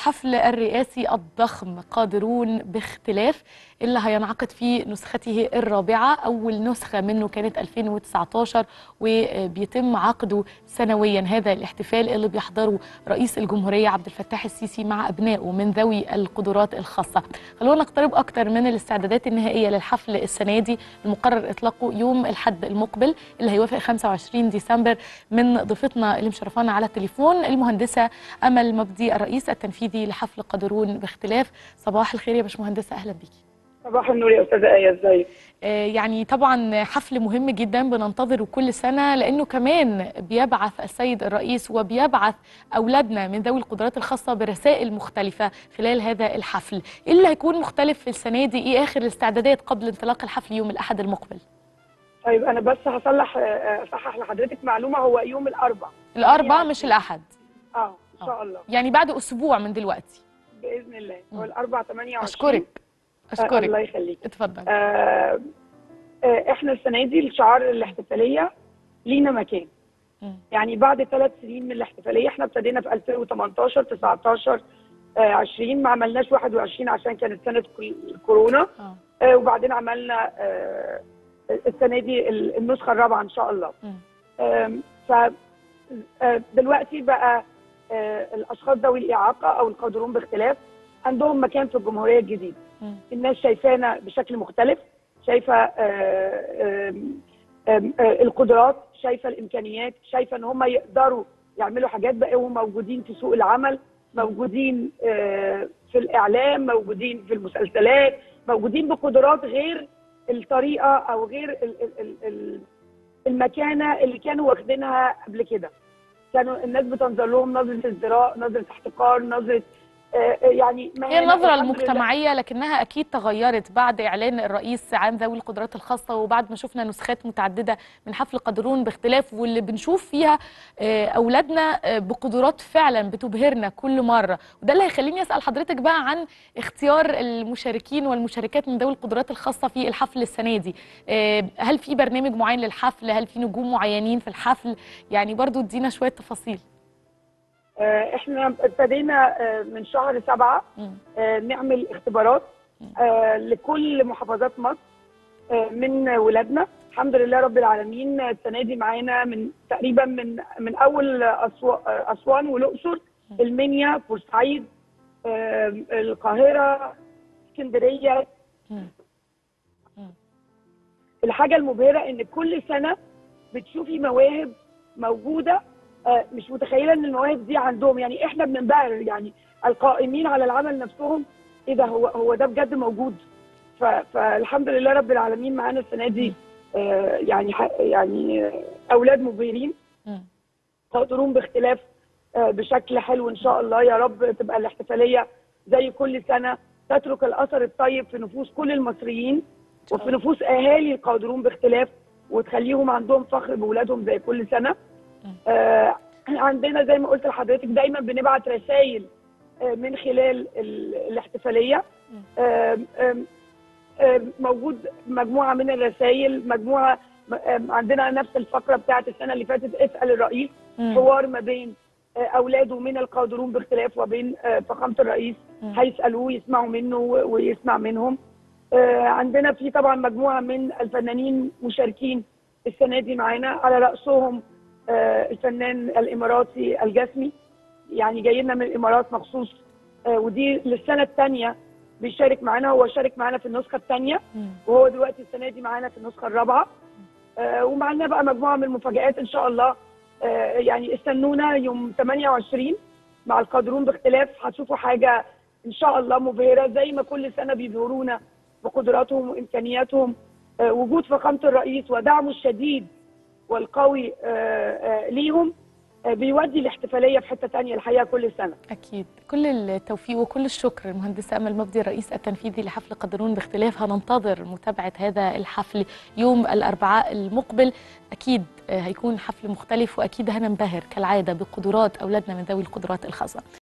الحفل الرئاسي الضخم قادرون باختلاف اللي هينعقد في نسخته الرابعة أول نسخة منه كانت 2019 وبيتم عقده سنويا هذا الاحتفال اللي بيحضره رئيس الجمهورية عبد الفتاح السيسي مع أبنائه من ذوي القدرات الخاصة خلونا نقترب أكتر من الاستعدادات النهائية للحفل السنة دي المقرر إطلاقه يوم الحد المقبل اللي هيوافق 25 ديسمبر من ضيفتنا اللي مشرفانا على التليفون المهندسة أمل مبدي الرئيس التنفيذي لحفل قادرون باختلاف صباح الخير يا باشمهندسة أهلا بيكي صباح النور يا استاذه ايه ازيك آه، يعني طبعا حفل مهم جدا بننتظره كل سنة لأنه كمان بيبعث السيد الرئيس وبيبعث أولادنا من ذوي القدرات الخاصة برسائل مختلفة خلال هذا الحفل إيه اللي هيكون مختلف في السنة دي إيه آخر الاستعدادات قبل انطلاق الحفل يوم الأحد المقبل طيب انا بس هصلح آه، اصحح لحضرتك معلومه هو يوم الاربع الأربع مش الأحد اه ان شاء الله يعني بعد أسبوع من دلوقتي باذن الله مم. هو الاربع 28 أشكرك آه الله أشكرك يخليك اتفضل آه آه احنا السنه دي الشعار الاحتفاليه لينا مكان مم. يعني بعد ثلاث سنين من الاحتفاليه احنا ابتدينا في 2018 19 آه 20 ما عملناش 21 عشان كانت سنه كل- الكورونا آه. آه وبعدين عملنا آه السنه دي ال- النسخه الرابعه ان شاء الله مم. آم، ف آه، دلوقتي بقى آه، الاشخاص ذوي الاعاقه او القادرون باختلاف عندهم مكان في الجمهوريه الجديده مم. الناس شايفانا بشكل مختلف شايفه آه، آم، آم، آه، القدرات شايفه الامكانيات شايفه ان هم يقدروا يعملوا حاجات بقوا موجودين في سوق العمل موجودين آه، في الاعلام موجودين في المسلسلات موجودين بقدرات غير الطريقه او غير ال- ال- ال- ال- المكانه اللي كانوا واخدينها قبل كده كانوا الناس بتنظر لهم نظره ازدراء نظره احتقار نظره آه، آه، يعني ما هي النظرة الحمد لله. المجتمعية لكنها أكيد تغيرت بعد إعلان الرئيس عن ذوي القدرات الخاصة وبعد ما شفنا نسخات متعددة من حفل قادرون باختلاف واللي بنشوف فيها آه، أولادنا آه، بقدرات فعلا بتبهرنا كل مرة وده اللي هيخليني أسأل حضرتك بقى عن اختيار المشاركين والمشاركات من ذوي القدرات الخاصة في الحفل السنة دي آه، هل في برنامج معين للحفل هل في نجوم معينين في الحفل يعني برضو ادينا شوية تفاصيل آه، احنا ابتدينا آه، من شهر سبعة مم. آه، نعمل اختبارات آه، لكل محافظات مصر آه، من ولادنا الحمد لله رب العالمين آه، السنه دي معانا من تقريبا من من اول أسوا- آه، اسوان والاقصر المنيا بورسعيد آه، القاهره اسكندريه مم. الحاجه المبهره ان كل سنه بتشوفي مواهب موجوده آه، مش متخيله ان المواهب دي عندهم يعني احنا بننبهر يعني القائمين على العمل نفسهم ايه ده هو هو ده بجد موجود ف- فالحمد لله رب العالمين معانا السنه دي آه، يعني ح- يعني آه، اولاد مبهرين مم. قادرون باختلاف آه، بشكل حلو ان شاء الله يا رب تبقى الاحتفاليه زي كل سنه تترك الاثر الطيب في نفوس كل المصريين شاء وفي الله. نفوس اهالي القادرون باختلاف وتخليهم عندهم فخر باولادهم زي كل سنه مم. آه عندنا زي ما قلت لحضرتك دايما بنبعت رسائل آه من خلال ال- الاحتفاليه مم. آم، آم، آم، موجود مجموعه من الرسائل مجموعه آم، عندنا نفس الفقره بتاعت السنه اللي فاتت اسال الرئيس مم. حوار ما بين آه، اولاده من القادرون باختلاف وبين آه، فخامه الرئيس مم. هيسالوه يسمعوا منه و- ويسمع منهم آه، عندنا في طبعا مجموعه من الفنانين مشاركين السنه دي معانا على راسهم آه، الفنان الاماراتي الجسمي يعني جاي لنا من الامارات مخصوص آه، ودي للسنه الثانيه بيشارك معانا هو شارك معانا في النسخه الثانيه مم. وهو دلوقتي السنه دي معانا في النسخه الرابعه آه، ومعانا بقى مجموعه من المفاجآت ان شاء الله آه، يعني استنونا يوم 28 مع القادرون باختلاف هتشوفوا حاجه ان شاء الله مبهره زي ما كل سنه بيبهرونا بقدراتهم وامكانياتهم آه، وجود فخامه الرئيس ودعمه الشديد والقوي آه، آه، ليهم آه، بيودي الاحتفاليه في حته تانية الحقيقه كل سنه أكيد كل التوفيق وكل الشكر المهندسة أمل مبدي الرئيس التنفيذي لحفل قادرون باختلاف هننتظر متابعة هذا الحفل يوم الأربعاء المقبل أكيد آه، هيكون حفل مختلف وأكيد هننبهر كالعادة بقدرات أولادنا من ذوي القدرات الخاصة